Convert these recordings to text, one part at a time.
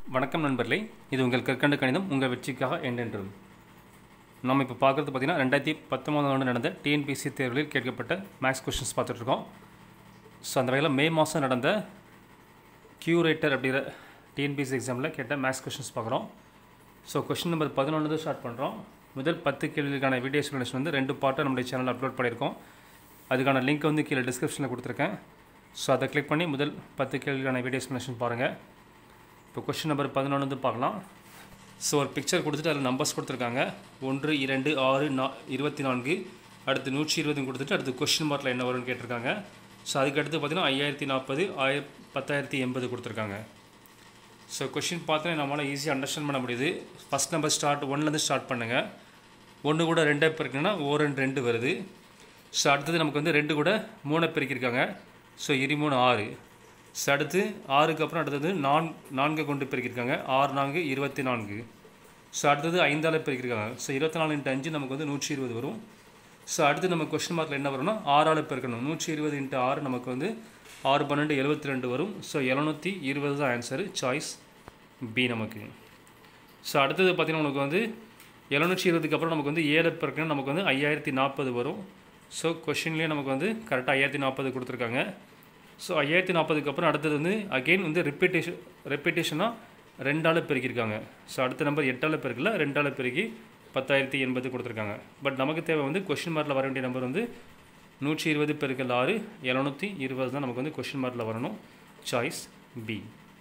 வணக்கம் நண்பர்களே இது உங்கள் கற்கண்டு கணிதம் உங்கள் வெற்றிக்காக என்றென்றும் நம்ம இப்போ பார்க்குறது பார்த்திங்கன்னா ரெண்டாயிரத்தி பத்தொன்பதாம் ஆண்டு நடந்த டிஎன்பிசி தேர்வுகளில் கேட்கப்பட்ட மேக்ஸ் கொஷின்ஸ் பார்த்துட்ருக்கோம் ஸோ அந்த வகையில் மே மாதம் நடந்த கியூரேட்டர் அப்படிங்கிற டிஎன்பிசி எக்ஸாமில் கேட்ட மேக்ஸ் கொஷின்ஸ் பார்க்குறோம் ஸோ கொஷின் நம்பர் பதினொன்று ஸ்டார்ட் பண்ணுறோம் முதல் பத்து கேள்விகளுக்கான வீடியோ எக்ஸ்ப்ளனேஷன் வந்து ரெண்டு பார்ட்டாக நம்முடைய சேனலில் அப்லோட் பண்ணியிருக்கோம் அதுக்கான லிங்க் வந்து கீழே டிஸ்கிரிப்ஷனில் கொடுத்துருக்கேன் ஸோ அதை கிளிக் பண்ணி முதல் பத்து கேள்விக்கான வீடியோ எக்ஸ்ப்ளனேஷன் பாருங்கள் இப்போ கொஷின் நம்பர் பதினொன்று வந்து பார்க்கலாம் ஸோ ஒரு பிக்சர் கொடுத்துட்டு அதில் நம்பர்ஸ் கொடுத்துருக்காங்க ஒன்று இரண்டு ஆறு நா இருபத்தி நான்கு அடுத்து நூற்றி இருபதுன்னு கொடுத்துட்டு அடுத்து கொஷின் மார்க்கில் என்ன வரும்னு கேட்டிருக்காங்க ஸோ அதுக்கு அடுத்து பார்த்தீங்கன்னா ஐயாயிரத்தி நாற்பது ஆயிர பத்தாயிரத்தி எண்பது கொடுத்துருக்காங்க ஸோ கொஷின் பார்த்தோன்னா நம்மளால் ஈஸியாக அண்டர்ஸ்டாண்ட் பண்ண முடியுது ஃபஸ்ட் நம்பர் ஸ்டார்ட் ஒன்லேருந்து ஸ்டார்ட் பண்ணுங்கள் ஒன்று கூட ரெண்டே பெருக்குன்னா ஓ ரெண்டு ரெண்டு வருது ஸோ அடுத்தது நமக்கு வந்து ரெண்டு கூட மூணை பெருக்கியிருக்காங்க ஸோ இரு மூணு ஆறு ஸோ அடுத்து ஆறுக்கு அப்புறம் அடுத்தது நான் நான்கு கொண்டு பெருக்கியிருக்காங்க ஆறு நான்கு இருபத்தி நான்கு ஸோ அடுத்தது ஐந்தால் பெருக்கியிருக்காங்க ஸோ இருபத்தி நாலு இன்ட்டு அஞ்சு நமக்கு வந்து நூற்றி இருபது வரும் ஸோ அடுத்து நம்ம கொஸ்டின் மார்க்கில் என்ன வரும்னா ஆறால் பெருக்கணும் நூற்றி இருபது இன்ட்டு ஆறு நமக்கு வந்து ஆறு பன்னெண்டு எழுபத்தி ரெண்டு வரும் ஸோ எழுநூற்றி இருபது தான் ஆன்சரு சாய்ஸ் பி நமக்கு ஸோ அடுத்தது பார்த்திங்கன்னா உனக்கு வந்து எழுநூற்றி இருபதுக்கு அப்புறம் நமக்கு வந்து ஏழு பெருக்கணும் நமக்கு வந்து ஐயாயிரத்தி நாற்பது வரும் ஸோ கொஷின்லேயே நமக்கு வந்து கரெக்டாக ஐயாயிரத்தி நாற்பது கொடுத்துருக்காங்க ஸோ ஐயாயிரத்தி நாற்பதுக்கு அப்புறம் அடுத்தது வந்து அகெயின் வந்து ரிப்பீட்டேஷன் ரெப்பிட்டேஷனாக ரெண்டால் பெருக்கியிருக்காங்க ஸோ அடுத்த நம்பர் எட்டால் பெருக்கல ரெண்டால் பெருக்கி பத்தாயிரத்தி எண்பது கொடுத்துருக்காங்க பட் நமக்கு தேவை வந்து கொஷின் மார்க்கில் வர வேண்டிய நம்பர் வந்து நூற்றி இருபது பெருக்கல் ஆறு எழுநூற்றி இருபது தான் நமக்கு வந்து கொஷின் மார்க்கில் வரணும் சாய்ஸ் பி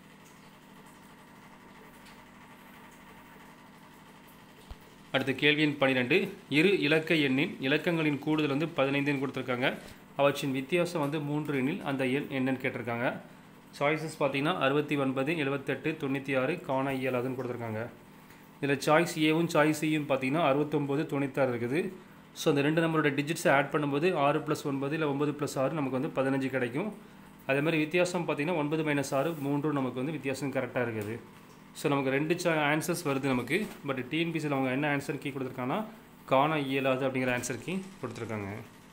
அடுத்த கேள்வி எண் பன்னிரெண்டு இரு இலக்க எண்ணின் இலக்கங்களின் கூடுதல் வந்து பதினைந்துன்னு கொடுத்துருக்காங்க அவற்றின் வித்தியாசம் வந்து மூன்று எண்ணில் அந்த எண் என்னன்னு கேட்டிருக்காங்க சாய்ஸஸ் பார்த்தீங்கன்னா அறுபத்தி ஒன்பது எழுபத்தெட்டு தொண்ணூற்றி ஆறு காண இயலாதுன்னு கொடுத்துருக்காங்க இதில் சாய்ஸ் ஏவும் சாய்ஸ் சியும் பார்த்தீங்கன்னா அறுபத்தொம்போது தொண்ணூத்தாறு இருக்குது ஸோ அந்த ரெண்டு நம்பரோட டிஜிட்ஸை ஆட் பண்ணும்போது ஆறு ப்ளஸ் ஒன்பது இல்லை ஒன்பது ப்ளஸ் ஆறு நமக்கு வந்து பதினஞ்சு கிடைக்கும் அதே மாதிரி வித்தியாசம் பார்த்தீங்கன்னா ஒன்பது மைனஸ் ஆறு மூன்றும் நமக்கு வந்து வித்தியாசம் கரெக்டாக இருக்குது ஸோ நமக்கு ரெண்டு சா ஆன்சர்ஸ் வருது நமக்கு பட் டிஎன்பிசியில் அவங்க என்ன ஆன்சர் கீ கொடுத்துருக்காங்கன்னா காண இயலாது அப்படிங்கிற ஆன்சர் கீ கொடுத்துருக்காங்க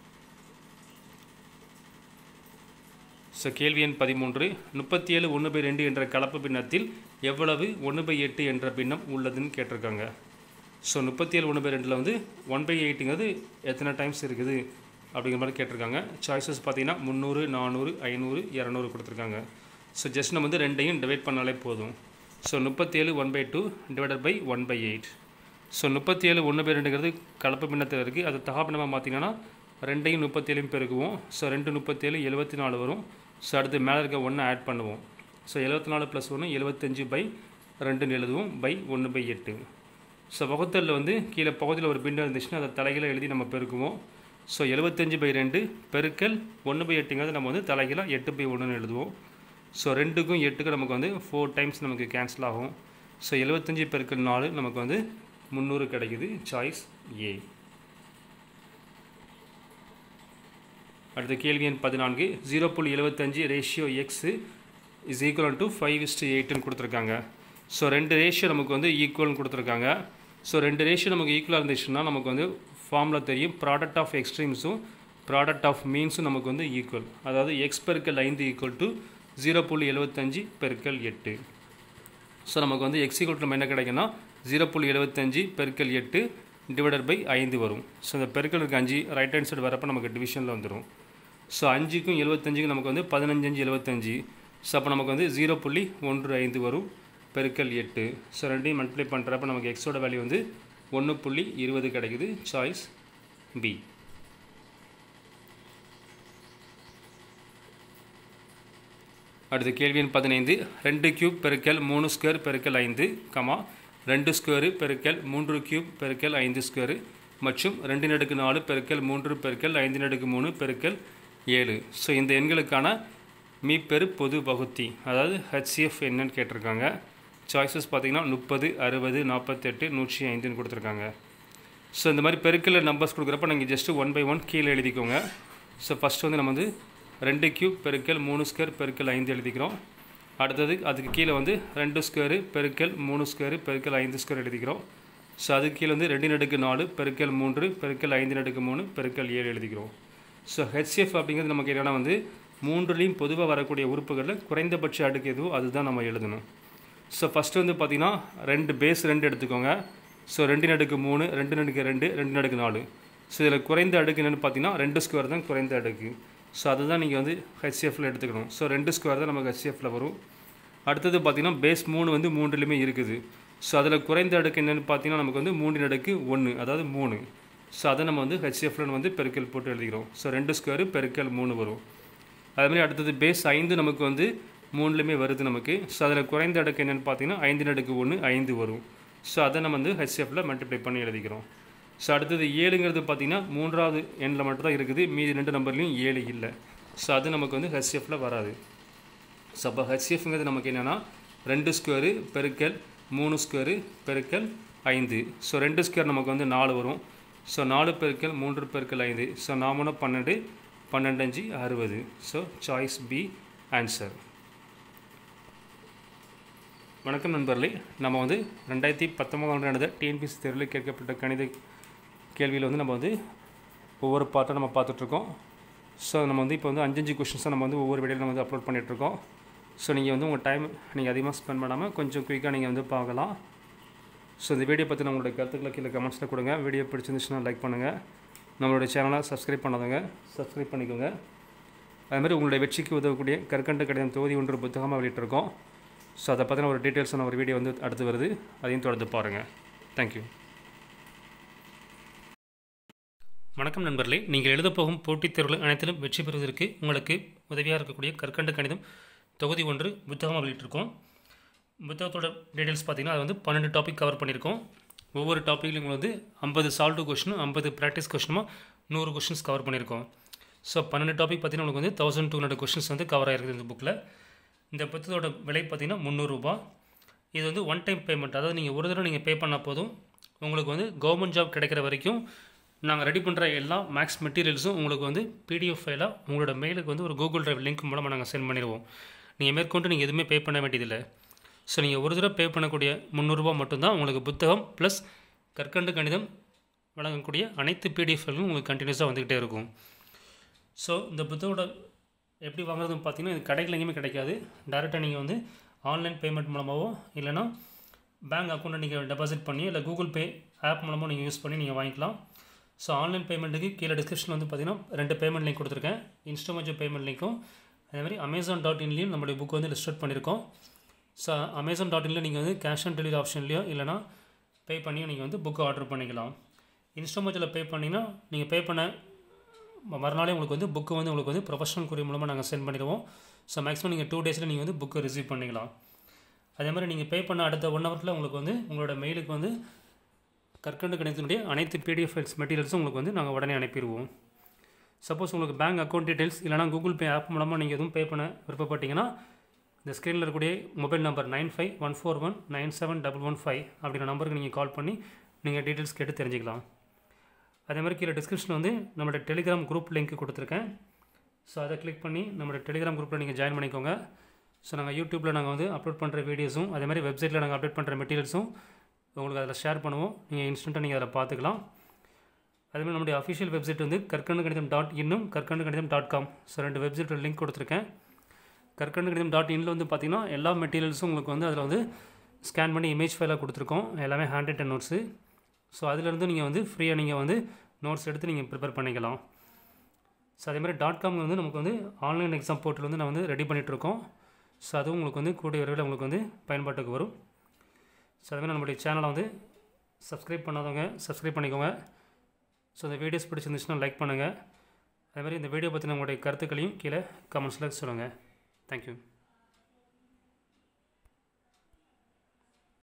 ஸோ கேள்வி எண் பதிமூன்று முப்பத்தி ஏழு ஒன்று பை ரெண்டு என்ற கலப்பு பின்னத்தில் எவ்வளவு ஒன்று பை எட்டு என்ற பின்னம் உள்ளதுன்னு கேட்டிருக்காங்க ஸோ முப்பத்தி ஏழு ஒன்று பை ரெண்டில் வந்து ஒன் பை எயிட்டுங்கிறது எத்தனை டைம்ஸ் இருக்குது அப்படிங்கிற மாதிரி கேட்டிருக்காங்க சாய்ஸஸ் பார்த்தீங்கன்னா முந்நூறு நானூறு ஐநூறு இரநூறு கொடுத்துருக்காங்க ஸோ ஜஸ்ட் நம்ம வந்து ரெண்டையும் டிவைட் பண்ணாலே போதும் ஸோ முப்பத்தி ஏழு one by two divided by one by eight so முப்பத்தி ஏழு ஒன்று பை ரெண்டுங்கிறது கலப்பு பின்னத்தில் இருக்குது அது தகாப்பினமாக பார்த்தீங்கன்னா ரெண்டையும் முப்பத்தேழையும் பெருக்குவோம் ஸோ ரெண்டு முப்பத்தேழு எழுபத்தி நாலு வரும் ஸோ அடுத்து மேலே இருக்க ஒன்று ஆட் பண்ணுவோம் ஸோ எழுபத்தி நாலு ப்ளஸ் ஒன்று எழுபத்தஞ்சு பை ரெண்டுன்னு எழுதுவோம் பை ஒன்று பை எட்டு ஸோ வகுத்தலில் வந்து கீழே பகுதியில் ஒரு பின்னம் இருந்துச்சுன்னா அதை தலைகீழ எழுதி நம்ம பெருக்குவோம் ஸோ எழுபத்தஞ்சு பை ரெண்டு பெருக்கல் ஒன்று பை எட்டுங்கிறது நம்ம வந்து தலைகீழ எட்டு பை ஒன்றுன்னு எழுதுவோம் ஸோ ரெண்டுக்கும் எட்டுக்கும் நமக்கு வந்து ஃபோர் டைம்ஸ் நமக்கு கேன்சல் ஆகும் ஸோ எழுபத்தஞ்சி பெருக்கல் நாலு நமக்கு வந்து முந்நூறு கிடைக்குது சாய்ஸ் ஏ அடுத்த கேள்வி எண் பதினான்கு ஜீரோ புள்ளி எழுபத்தஞ்சு ratio x is equal to five is to எயிட்டுன்னு கொடுத்துருக்காங்க ஸோ ரெண்டு ரேஷியோ நமக்கு வந்து ஈக்குவல்னு கொடுத்துருக்காங்க ஸோ ரெண்டு ரேஷியோ நமக்கு ஈக்குவலாக இருந்துச்சுன்னா நமக்கு வந்து ஃபார்மில் தெரியும் ப்ராடக்ட் ஆஃப் எக்ஸ்ட்ரீம்ஸும் ப்ராடக்ட் ஆஃப் மீன்ஸும் நமக்கு வந்து ஈக்குவல் அதாவது எக்ஸ் பெருக்கல் ஐந்து ஈக்குவல் டு ஜீரோ புள்ளி எழுபத்தஞ்சு பெருக்கல் எட்டு ஸோ நமக்கு வந்து எக்ஸ் ஈக்குவல் நம்ம என்ன கிடைக்குன்னா ஜீரோ புள்ளி எழுபத்தஞ்சு பெருக்கல் எட்டு டிவைடட் பை ஐந்து வரும் ஸோ இந்த பெருக்கல் இருக்க அஞ்சு ரைட் ஹேண்ட் சைடு வரப்போ நமக்கு டிவிஷனில் வந்துடும் ஸோ அஞ்சுக்கும் எழுபத்தஞ்சுக்கும் நமக்கு வந்து பதினஞ்சு அஞ்சு எழுபத்தஞ்சு ஸோ அப்போ நமக்கு வந்து ஜீரோ புள்ளி ஒன்று ஐந்து வரும் பெருக்கல் எட்டு ஸோ ரெண்டையும் மல்டிப்ளை பண்ணுறப்ப நமக்கு எக்ஸோட வேல்யூ வந்து ஒன்று புள்ளி இருபது கிடைக்குது சாய்ஸ் பி அடுத்த கேள்வி எண் பதினைந்து ரெண்டு கியூப் பெருக்கல் மூணு ஸ்கொயர் பெருக்கல் ஐந்து கமா ரெண்டு ஸ்கொயரு பெருக்கல் மூன்று கியூப் பெருக்கல் ஐந்து ஸ்கொயரு மற்றும் ரெண்டு நடுக்கு நாலு பெருக்கல் மூன்று பெருக்கல் ஐந்து நடுக்கு மூணு பெருக்கல் ஏழு ஸோ இந்த எண்களுக்கான மீப்பெரு பொது வகுத்தி அதாவது ஹெச்சிஎஃப் என்னன்னு கேட்டிருக்காங்க சாய்ஸஸ் பார்த்திங்கன்னா முப்பது அறுபது நாற்பத்தெட்டு நூற்றி ஐந்துன்னு கொடுத்துருக்காங்க ஸோ இந்த மாதிரி பெருக்கல் நம்பர்ஸ் கொடுக்குறப்ப நீங்கள் ஜஸ்ட்டு ஒன் பை ஒன் கீழே எழுதிக்கோங்க ஸோ ஃபஸ்ட்டு வந்து நம்ம வந்து ரெண்டு கியூப் பெருக்கல் மூணு ஸ்கொயர் பெருக்கல் ஐந்து எழுதிக்கிறோம் அடுத்தது அதுக்கு கீழே வந்து ரெண்டு ஸ்கொயரு பெருக்கல் மூணு ஸ்கொயரு பெருக்கல் ஐந்து ஸ்கொயர் எழுதிக்கிறோம் ஸோ அதுக்கு கீழே வந்து ரெண்டு நடுக்கு நாலு பெருக்கல் மூன்று பெருக்கல் ஐந்து நடுக்கு மூணு பெருக்கல் ஏழு எழுதிக்கிறோம் ஸோ ஹெச்சிஎஃப் அப்படிங்கிறது நமக்கு என்னென்னா வந்து மூன்றுலேயும் பொதுவாக வரக்கூடிய உறுப்புகளில் குறைந்தபட்ச அடுக்கு எதுவோ அதுதான் நம்ம எழுதணும் ஸோ ஃபஸ்ட்டு வந்து பார்த்தீங்கன்னா ரெண்டு பேஸ் ரெண்டு எடுத்துக்கோங்க ஸோ ரெண்டு நடுக்கு மூணு ரெண்டு நடுக்கு ரெண்டு ரெண்டு நடுக்கு நாலு ஸோ இதில் குறைந்த அடுக்கு என்னென்னு பார்த்தீங்கன்னா ரெண்டு ஸ்கொயர் தான் குறைந்த அடுக்கு ஸோ அதுதான் நீங்கள் வந்து ஹெச்சிஎஃப்ல எடுத்துக்கணும் ஸோ ரெண்டு ஸ்கொயர் தான் நமக்கு ஹெச்சிஎஃப்ல வரும் அடுத்தது பார்த்தீங்கன்னா பேஸ் மூணு வந்து மூன்றுலையுமே இருக்குது ஸோ அதில் குறைந்த அடுக்கு என்னென்னு பார்த்தீங்கன்னா நமக்கு வந்து மூன்றின் அடுக்கு ஒன்று அதாவது மூணு ஸோ அதை நம்ம வந்து ஹெச்சிஎஃப்ல வந்து பெருக்கல் போட்டு எழுதிக்கிறோம் ஸோ ரெண்டு ஸ்கொயரு பெருக்கல் மூணு வரும் அதுமாதிரி அடுத்தது பேஸ் ஐந்து நமக்கு வந்து மூணுலையுமே வருது நமக்கு ஸோ அதில் குறைந்த அடுக்கு என்னென்னு பார்த்தீங்கன்னா ஐந்தின் அடுக்கு ஒன்று ஐந்து வரும் ஸோ அதை நம்ம வந்து ஹெச்சிஎஃப்ல மல்டிப்ளை பண்ணி எழுதிக்கிறோம் ஸோ அடுத்தது ஏழுங்கிறது பார்த்தீங்கன்னா மூன்றாவது எண்ணில் மட்டும் தான் இருக்குது மீதி ரெண்டு நம்பர்லையும் ஏழு இல்லை ஸோ அது நமக்கு வந்து ஹெச்சிஎஃப்ல வராது ஸோ அப்போ ஹெச்சிஎஃப்ங்கிறது நமக்கு என்னென்னா ரெண்டு ஸ்கொயரு பெருக்கல் மூணு ஸ்கொயரு பெருக்கல் ஐந்து ஸோ ரெண்டு ஸ்கொயர் நமக்கு வந்து நாலு வரும் ஸோ நாலு பெருக்கல் மூன்று பெருக்கல் ஐந்து ஸோ நாமூணு பன்னெண்டு பன்னெண்டு அஞ்சு அறுபது ஸோ சாய்ஸ் பி ஆன்சர் வணக்கம் நண்பர்களே நம்ம வந்து ரெண்டாயிரத்தி பத்தொன்பதாம் ஆண்டு நடந்த டிஎன்பிசி தேர்வில் கேட்கப்பட்ட கணித கேள்வியில் வந்து நம்ம வந்து ஒவ்வொரு பார்ட்டாக நம்ம பார்த்துட்ருக்கோம் ஸோ நம்ம வந்து இப்போ வந்து அஞ்சஞ்சு கொஷின்ஸாக நம்ம வந்து ஒவ்வொரு வீடியோவில் நம்ம வந்து அப்லோட் பண்ணிகிட்ருக்கோம் ஸோ நீங்கள் வந்து உங்கள் டைம் நீங்கள் அதிகமாக ஸ்பெண்ட் பண்ணாமல் கொஞ்சம் குயிக்காக நீங்கள் வந்து பார்க்கலாம் ஸோ இந்த வீடியோ பற்றி உங்களுடைய கருத்துக்களை கீழே கமெண்ட்ஸில் கொடுங்க வீடியோ பிடிச்சிருந்துச்சுன்னா லைக் பண்ணுங்கள் நம்மளுடைய சேனலை சப்ஸ்கிரைப் பண்ணாதவங்க சப்ஸ்கிரைப் பண்ணிக்கோங்க அதுமாதிரி உங்களுடைய வெற்றிக்கு உதவக்கூடிய கற்கண்டு கடிதம் தொகுதி ஒன்று புத்தகமாக வெளியிட்டிருக்கோம் ஸோ அதை பற்றின ஒரு டீட்டெயில்ஸான ஒரு வீடியோ வந்து அடுத்து வருது அதையும் தொடர்ந்து பாருங்கள் தேங்க்யூ வணக்கம் நண்பர்களே நீங்கள் எழுதப் போகும் போட்டித் தேர்வுகள் அனைத்திலும் வெற்றி பெறுவதற்கு உங்களுக்கு உதவியாக இருக்கக்கூடிய கற்கண்டு கணிதம் தொகுதி ஒன்று புத்தகமாக வெளியிட்டிருக்கோம் புத்தகத்தோட டீட்டெயில்ஸ் பார்த்தீங்கன்னா அது வந்து பன்னெண்டு டாபிக் கவர் பண்ணியிருக்கோம் ஒவ்வொரு டாப்பிக்லையும் வந்து ஐம்பது சால்வ் கொஷினும் ஐம்பது ப்ராக்டிஸ் கொஷினுமா நூறு கொஷின்ஸ் கவர் பண்ணியிருக்கோம் ஸோ பன்னெண்டு டாபிக் பார்த்தீங்கன்னா உங்களுக்கு வந்து தௌசண்ட் டூ ஹண்ட்ரட் கொஷின்ஸ் வந்து கவர் ஆகிருக்குது இந்த புக்கில் இந்த புத்தகத்தோட விலை பார்த்தீங்கன்னா முந்நூறுரூபா இது வந்து ஒன் டைம் பேமெண்ட் அதாவது நீங்கள் ஒரு தடவை நீங்கள் பே பண்ணால் போதும் உங்களுக்கு வந்து கவர்மெண்ட் ஜாப் கிடைக்கிற வரைக்கும் நாங்கள் ரெடி பண்ணுற எல்லா மேக்ஸ் மெட்டீரியல்ஸும் உங்களுக்கு வந்து பிடிஎஃப் ஃபைலாக உங்களோட மெயிலுக்கு வந்து ஒரு கூகுள் டிரைவ் லிங்க் மூலமாக நாங்கள் சென்ட் பண்ணிடுவோம் நீங்கள் மேற்கொண்டு நீங்கள் எதுவுமே பே பண்ண வேண்டியதில்லை ஸோ நீங்கள் ஒரு தடவை பே பண்ணக்கூடிய முந்நூறுரூபா மட்டும்தான் உங்களுக்கு புத்தகம் ப்ளஸ் கற்கண்டு கணிதம் வழங்கக்கூடிய அனைத்து பிடிஎஃப்களும் உங்களுக்கு கண்டினியூஸாக வந்துக்கிட்டே இருக்கும் ஸோ இந்த புத்தகோட எப்படி வாங்குறதுன்னு பார்த்தீங்கன்னா இது கடைகள் எங்கேயுமே கிடைக்காது டேரெக்டாக நீங்கள் வந்து ஆன்லைன் பேமெண்ட் மூலமாகவோ இல்லைனா பேங்க் அக்கௌண்ட்டை நீங்கள் டெபாசிட் பண்ணி இல்லை கூகுள் பே ஆப் மூலமாக நீங்கள் யூஸ் பண்ணி நீங்கள் வாங்கிக்கலாம் ஸோ ஆன்லைன் பேமெண்ட்டுக்கு கீழே டிஸ்கிரிப்ஷன் வந்து பார்த்தீங்கன்னா ரெண்டு பேமெண்ட் லிங்க் கொடுத்துருக்கேன் இன்ஸ்டாமேஜோ பேமெண்ட் லிங்க்கும் அதேமாதிரி அமேசான் டாட் இன்லேயும் நம்மளுடைய புக் வந்து லிஸ்ட் அவுட் பண்ணியிருக்கோம் ஸோ அமேசான் டாட் இனில் நீங்கள் வந்து கேஷ் ஆன் டெலிவரி ஆப்ஷன்லையோ இல்லைனா பே பண்ணியும் நீங்கள் வந்து புக்கு ஆர்டர் பண்ணிக்கலாம் இன்ஸ்டாமேஜில் பே பண்ணிங்கன்னா நீங்கள் பே பண்ண மறுநாளே உங்களுக்கு வந்து புக்கு வந்து உங்களுக்கு வந்து ப்ரொஃபஷனல் குறி மூலமாக நாங்கள் சென்ட் பண்ணிடுவோம் ஸோ மேக்ஸிமம் நீங்கள் டூ டேஸில் நீங்கள் வந்து புக்கு ரிசீவ் பண்ணிக்கலாம் அதே மாதிரி நீங்கள் பே பண்ண அடுத்த ஒன் ஹவரில் உங்களுக்கு வந்து உங்களோட மெயிலுக்கு வந்து கற்கண்டு கணிதத்தினுடைய அனைத்து பிடிஎஃப் ஃபைல்ஸ் மெட்டீரியல்ஸும் உங்களுக்கு வந்து நாங்கள் உடனே அனுப்பிடுவோம் சப்போஸ் உங்களுக்கு பேங்க் அக்கௌண்ட் டீட்டெயில்ஸ் இல்லைனா கூகுள் பே ஆப் மூலமாக நீங்கள் எதுவும் பே பண்ண விருப்பப்பட்டீங்கன்னா இந்த ஸ்க்ரீனில் இருக்கக்கூடிய mobile number nine five one four one nine seven double one five அப்படிங்கிற நம்பருக்கு நீங்கள் கால் பண்ணி நீங்கள் டீட்டெயில்ஸ் கேட்டு தெரிஞ்சுக்கலாம் அதே மாதிரி கீழே டிஸ்கிரிப்ஷன் வந்து நம்மளோட டெலிகிராம் குரூப் லிங்க் கொடுத்துருக்கேன் ஸோ அதை கிளிக் பண்ணி நம்மளோட டெலிகிராம் குரூப்பில் நீங்கள் ஜாயின் பண்ணிக்கோங்க ஸோ நாங்கள் யூடியூப்பில் நாங்கள் வந்து அப்லோட் பண்ணுற வீடியோஸும் அதே மாதிரி வெப்சைட்டில் நாங்கள் அப்டேட் பண்ணுற மெட்டீரியல்ஸும் உங்களுக்கு அதில் ஷேர் பண்ணுவோம் நீங்கள் இன்ஸ்டண்ட்டாக நீங்கள் அதில் பார்த்துக்கலாம் அதேமாதிரி நம்முடைய அஃபிஷியல் வெப்சைட் வந்து கற்கண்டு கணிதம் டாட் இன்னும் கற்கண்டு கணிதம் டாட் காம் ஸோ ரெண்டு வெப்சைட்டோட லிங்க் கொடுத்துருக்கேன் கற்கண்டு கணிதம் டாட் இனில் வந்து பார்த்தீங்கன்னா எல்லா மெட்டீரியல்ஸும் உங்களுக்கு வந்து அதில் வந்து ஸ்கேன் பண்ணி இமேஜ் ஃபைலாக கொடுத்துருக்கோம் எல்லாமே ஹேண்ட் ரிட்டன் நோட்ஸு ஸோ அதிலேருந்து நீங்கள் வந்து ஃப்ரீயாக நீங்கள் வந்து நோட்ஸ் எடுத்து நீங்கள் ப்ரிப்பேர் பண்ணிக்கலாம் ஸோ அதே மாதிரி டாட் காம் வந்து நமக்கு வந்து ஆன்லைன் எக்ஸாம் போர்ட்டல் வந்து நான் வந்து ரெடி பண்ணிகிட்ருக்கோம் ஸோ அதுவும் உங்களுக்கு வந்து கூடிய விரைவில் உங்களுக்கு வந்து பயன்பாட்டுக்கு வரும் ஸோ அதேமாதிரி நம்மளுடைய சேனலை வந்து சப்ஸ்கிரைப் பண்ணாதவங்க சப்ஸ்கிரைப் பண்ணிக்கோங்க ஸோ இந்த வீடியோஸ் பிடிச்சிருந்துச்சுன்னா லைக் பண்ணுங்கள் அதே மாதிரி இந்த வீடியோ பற்றின உங்களுடைய கருத்துக்களையும் கீழே கமெண்ட்ஸில் சொல்லுங்கள் தேங்க்யூ